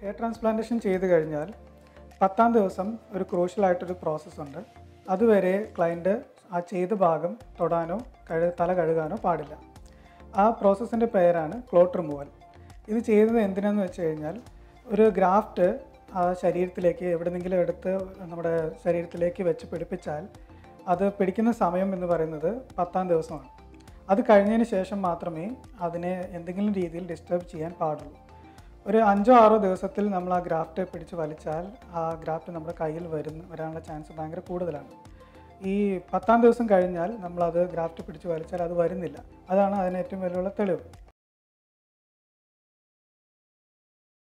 hair transplantation ചെയ്ത് കഴിഞ്ഞാൽ പത്താം ദിവസം ഒരു ക്രൂഷ്യലായിട്ടൊരു പ്രോസസ്സുണ്ട് അതുവരെ ക്ലയൻറ്റ് ആ ചെയ്ത ഭാഗം തൊടാനോ കഴു തല കഴുകാനോ പാടില്ല ആ പ്രോസസ്സിൻ്റെ പേരാണ് ക്ലോട്ട് റിമൂവൽ ഇത് ചെയ്യുന്നത് എന്തിനാന്ന് വെച്ച് കഴിഞ്ഞാൽ ഒരു ഗ്രാഫ്റ്റ് ആ ശരീരത്തിലേക്ക് എവിടെന്നെങ്കിലും എടുത്ത് നമ്മുടെ ശരീരത്തിലേക്ക് വെച്ച് പിടിപ്പിച്ചാൽ അത് പിടിക്കുന്ന സമയം എന്ന് പറയുന്നത് പത്താം ദിവസമാണ് അത് കഴിഞ്ഞതിന് ശേഷം മാത്രമേ അതിനെ എന്തെങ്കിലും രീതിയിൽ ഡിസ്റ്റർബ് ചെയ്യാൻ പാടുള്ളൂ ഒരു അഞ്ചോ ആറോ ദിവസത്തിൽ നമ്മൾ ആ ഗ്രാഫ്റ്റ് പിടിച്ച് വലിച്ചാൽ ആ ഗ്രാഫ്റ്റ് നമ്മുടെ കയ്യിൽ വരുന്ന വരാനുള്ള ചാൻസ് ഭയങ്കര കൂടുതലാണ് ഈ പത്താം ദിവസം കഴിഞ്ഞാൽ നമ്മളത് ഗ്രാഫ്റ്റ് പിടിച്ച് വലിച്ചാൽ അത് വരുന്നില്ല അതാണ് അതിന് ഏറ്റവും വലിയുള്ള തെളിവ്